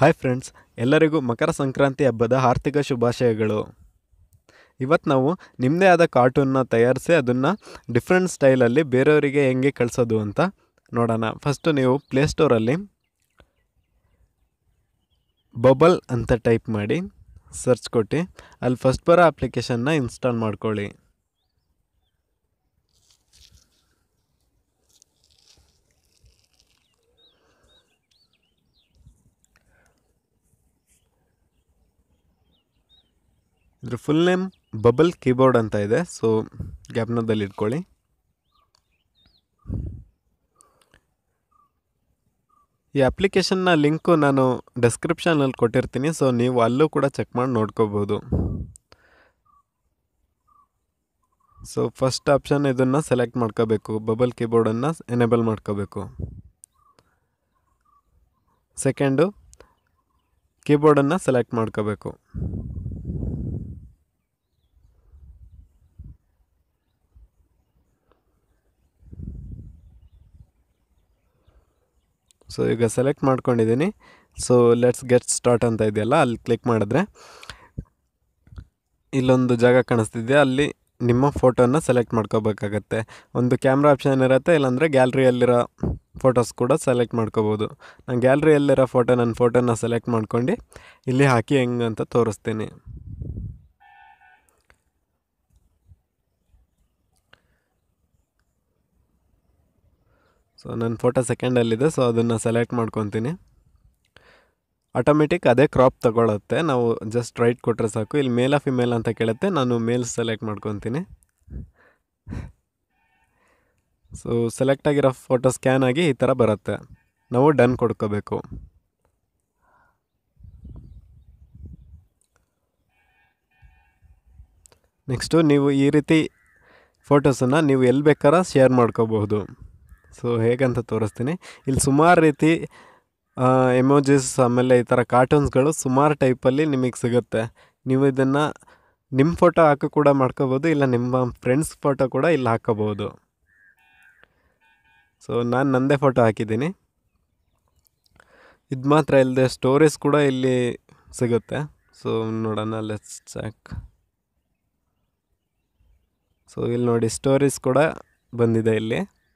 hi friends ಎಲ್ಲರಿಗೂ ಮಕರ ಸಂಕ್ರಾಂತಿ ಹಬ್ಬದ ಆರ್ಥಿಕ ಶುಭಾಶಯಗಳು ಇವತ್ತು ನಾವು ನಿಮ್ಮದೇ ಆದ ಕಾರ್ಟೂನ್ನ ತಯಾರಿಸಿ ಅದನ್ನು ಡಿಫ್ರೆಂಟ್ ಸ್ಟೈಲಲ್ಲಿ ಬೇರೆಯವರಿಗೆ ಹೆಂಗೆ ಕಳಿಸೋದು ಅಂತ ನೋಡೋಣ ಫಸ್ಟು ನೀವು ಪ್ಲೇಸ್ಟೋರಲ್ಲಿ ಬಬಲ್ ಅಂತ ಟೈಪ್ ಮಾಡಿ ಸರ್ಚ್ ಕೊಟ್ಟು ಅಲ್ಲಿ ಫಸ್ಟ್ ಬರೋ ಅಪ್ಲಿಕೇಶನ್ನ ಇನ್ಸ್ಟಾಲ್ ಮಾಡ್ಕೊಳ್ಳಿ ಇದ್ರ ಫುಲ್ ನೇಮ್ ಬಬಲ್ ಕೀಬೋರ್ಡ್ ಅಂತ ಇದೆ ಸೊ ಜ್ಞಾಪನದಲ್ಲಿ ಇಟ್ಕೊಳ್ಳಿ ಈ ಅಪ್ಲಿಕೇಶನ್ನ ಲಿಂಕು ನಾನು ಡಿಸ್ಕ್ರಿಪ್ಷನಲ್ಲಿ ಕೊಟ್ಟಿರ್ತೀನಿ ಸೊ ನೀವು ಅಲ್ಲೂ ಕೂಡ ಚೆಕ್ ಮಾಡಿ ನೋಡ್ಕೋಬೋದು ಸೊ ಫಸ್ಟ್ ಆಪ್ಷನ್ ಇದನ್ನು ಸೆಲೆಕ್ಟ್ ಮಾಡ್ಕೋಬೇಕು ಬಬಲ್ ಕೀಬೋರ್ಡನ್ನು ಎನೇಬಲ್ ಮಾಡ್ಕೋಬೇಕು ಸೆಕೆಂಡು ಕೀಬೋರ್ಡನ್ನು ಸೆಲೆಕ್ಟ್ ಮಾಡ್ಕೋಬೇಕು ಸೊ ಈಗ ಸೆಲೆಕ್ಟ್ ಮಾಡ್ಕೊಂಡಿದ್ದೀನಿ ಸೊ ಲೆಟ್ಸ್ ಗೆಟ್ ಸ್ಟಾರ್ಟ್ ಅಂತ ಇದೆಯಲ್ಲ ಅಲ್ಲಿ ಕ್ಲಿಕ್ ಮಾಡಿದ್ರೆ ಇಲ್ಲೊಂದು ಜಾಗ ಕಾಣಿಸ್ತಿದೆ ಅಲ್ಲಿ ನಿಮ್ಮ ಫೋಟೋನ ಸೆಲೆಕ್ಟ್ ಮಾಡ್ಕೋಬೇಕಾಗತ್ತೆ ಒಂದು ಕ್ಯಾಮ್ರಾ ಆಪ್ಷನ್ ಇರುತ್ತೆ ಇಲ್ಲಾಂದರೆ ಗ್ಯಾಲ್ರಿಯಲ್ಲಿರೋ ಫೋಟೋಸ್ ಕೂಡ ಸೆಲೆಕ್ಟ್ ಮಾಡ್ಕೋಬೋದು ನಾನು ಗ್ಯಾಲ್ರಿಯಲ್ಲಿರೋ ಫೋಟೋ ನನ್ನ ಫೋಟೋನ ಸೆಲೆಕ್ಟ್ ಮಾಡ್ಕೊಂಡು ಇಲ್ಲಿ ಹಾಕಿ ಹೆಂಗೆ ಅಂತ ತೋರಿಸ್ತೀನಿ ಸೊ ನನ್ನ ಫೋಟೋ ಸೆಕೆಂಡಲ್ಲಿದೆ ಸೊ ಅದನ್ನು ಸೆಲೆಕ್ಟ್ ಮಾಡ್ಕೊತೀನಿ ಆಟೋಮೆಟಿಕ್ ಅದೇ ಕ್ರಾಪ್ ತಗೊಳುತ್ತೆ ನಾವು ಜಸ್ಟ್ ರೈಟ್ ಕೊಟ್ಟರೆ ಸಾಕು ಇಲ್ಲಿ ಮೇಲ ಫಿಮೇಲ್ ಅಂತ ಕೇಳುತ್ತೆ ನಾನು ಮೇಲ್ ಸೆಲೆಕ್ಟ್ ಮಾಡ್ಕೊತೀನಿ ಸೊ ಸೆಲೆಕ್ಟ್ ಆಗಿರೋ ಫೋಟೋ ಸ್ಕ್ಯಾನ್ ಆಗಿ ಈ ಥರ ಬರುತ್ತೆ ನಾವು ಡನ್ ಕೊಡ್ಕೋಬೇಕು ನೆಕ್ಸ್ಟು ನೀವು ಈ ರೀತಿ ಫೋಟೋಸನ್ನು ನೀವು ಎಲ್ಲಿ ಬೇಕಾರ ಶೇರ್ ಮಾಡ್ಕೋಬಹುದು ಸೊ ಹೇಗಂತ ತೋರಿಸ್ತೀನಿ ಇಲ್ಲಿ ಸುಮಾರು ರೀತಿ ಎಮೋಜಿಸ್ ಆಮೇಲೆ ಈ ಥರ ಕಾರ್ಟೂನ್ಸ್ಗಳು ಸುಮಾರು ಟೈಪಲ್ಲಿ ನಿಮಗೆ ಸಿಗುತ್ತೆ ನೀವು ಇದನ್ನು ನಿಮ್ಮ ಫೋಟೋ ಹಾಕಿ ಕೂಡ ಮಾಡ್ಕೋಬೋದು ಇಲ್ಲ ನಿಮ್ಮ ಫ್ರೆಂಡ್ಸ್ ಫೋಟೋ ಕೂಡ ಇಲ್ಲಿ ಹಾಕೋಬೋದು ಸೊ ನಾನು ನನ್ನದೇ ಫೋಟೋ ಹಾಕಿದ್ದೀನಿ ಇದು ಮಾತ್ರ ಇಲ್ಲದೆ ಸ್ಟೋರೀಸ್ ಕೂಡ ಇಲ್ಲಿ ಸಿಗುತ್ತೆ ಸೊ ನೋಡೋಣ ಲೆಟ್ಸ್ ಚೆಕ್ ಸೊ ಇಲ್ಲಿ ನೋಡಿ ಸ್ಟೋರೀಸ್ ಕೂಡ ಬಂದಿದೆ ಇಲ್ಲಿ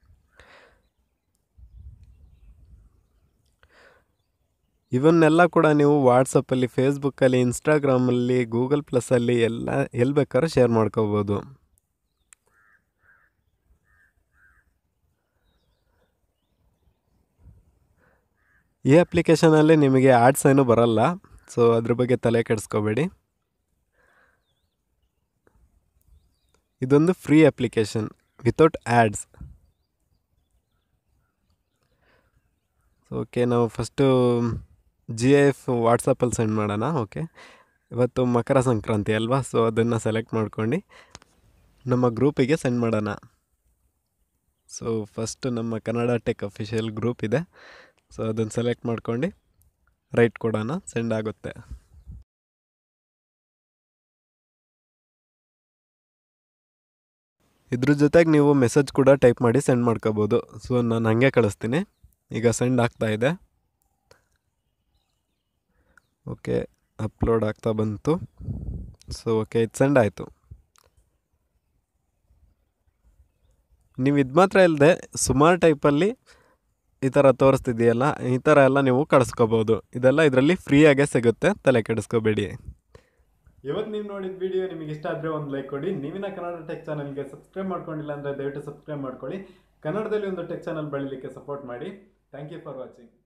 ಇವನ್ನೆಲ್ಲ ಕೂಡ ನೀವು ವಾಟ್ಸಪ್ಪಲ್ಲಿ ಫೇಸ್ಬುಕ್ಕಲ್ಲಿ ಇನ್ಸ್ಟಾಗ್ರಾಮಲ್ಲಿ ಗೂಗಲ್ ಪ್ಲಸ್ಸಲ್ಲಿ ಎಲ್ಲ ಎಲ್ಲಿ ಬೇಕಾದ್ರೂ ಶೇರ್ ಮಾಡ್ಕೋಬೋದು ಈ ಅಪ್ಲಿಕೇಶನಲ್ಲಿ ನಿಮಗೆ ಆ್ಯಡ್ಸ್ ಏನೂ ಬರಲ್ಲ ಸೊ ಅದ್ರ ಬಗ್ಗೆ ತಲೆ ಕೆಡಿಸ್ಕೋಬೇಡಿ ಇದೊಂದು free application without ads okay ನಾವು ಫಸ್ಟು ಜಿ ಐ ಎಫ್ ವಾಟ್ಸಪ್ಪಲ್ಲಿ ಸೆಂಡ್ ಮಾಡೋಣ ಓಕೆ ಇವತ್ತು ಮಕರ ಸಂಕ್ರಾಂತಿ ಅಲ್ವಾ ಸೊ ಅದನ್ನು ಸೆಲೆಕ್ಟ್ ಮಾಡ್ಕೊಂಡು ನಮ್ಮ ಗ್ರೂಪಿಗೆ ಸೆಂಡ್ ಮಾಡೋಣ ಸೊ ಫಸ್ಟ್ ನಮ್ಮ ಕನ್ನಡ ಟೆಕ್ ಅಫಿಷಿಯಲ್ ಗ್ರೂಪ್ ಇದೆ ಸೊ ಅದನ್ನು ಸೆಲೆಕ್ಟ್ ಮಾಡ್ಕೊಂಡು ರೈಟ್ ಕೊಡೋಣ ಸೆಂಡ್ ಆಗುತ್ತೆ ಇದ್ರ ಜೊತೆಗೆ ನೀವು ಮೆಸೇಜ್ ಕೂಡ ಟೈಪ್ ಮಾಡಿ ಸೆಂಡ್ ಮಾಡ್ಕೋಬೋದು ಸೊ ನಾನು ಹಾಗೆ ಕಳಿಸ್ತೀನಿ ಈಗ ಸೆಂಡ್ ಆಗ್ತಾ ಇದೆ ಓಕೆ ಅಪ್ಲೋಡ್ ಆಗ್ತಾ ಬಂತು ಸೊ ಓಕೆ ಇದು ಸೆಂಡ್ ಆಯಿತು ನೀವು ಇದು ಮಾತ್ರ ಇಲ್ಲದೆ ಸುಮಾರು ಟೈಪಲ್ಲಿ ಈ ಥರ ತೋರಿಸ್ತಿದೆಯಲ್ಲ ಈ ಥರ ಎಲ್ಲ ನೀವು ಕಳಿಸ್ಕೋಬೋದು ಇದೆಲ್ಲ ಇದರಲ್ಲಿ ಫ್ರೀಯಾಗೇ ಸಿಗುತ್ತೆ ತಲೆ ಕೆಡಿಸ್ಕೋಬೇಡಿ ಇವತ್ತು ನೀವು ನೋಡಿದ ವಿಡಿಯೋ ನಿಮಗೆ ಇಷ್ಟ ಆದರೆ ಒಂದು ಲೈಕ್ ಕೊಡಿ ನೀವಿನ ಕನ್ನಡ ಟೆಕ್ ಚಾನಲ್ಗೆ ಸಬ್ಸ್ಕ್ರೈಬ್ ಮಾಡ್ಕೊಂಡಿಲ್ಲ ಅಂದರೆ ದಯವಿಟ್ಟು ಸಬ್ಸ್ಕ್ರೈಬ್ ಮಾಡ್ಕೊಳ್ಳಿ ಕನ್ನಡದಲ್ಲಿ ಒಂದು ಟೆಕ್ ಚಾನಲ್ ಬೆಳೀಲಿಕ್ಕೆ ಸಪೋರ್ಟ್ ಮಾಡಿ ಥ್ಯಾಂಕ್ ಯು ಫಾರ್ ವಾಚಿಂಗ್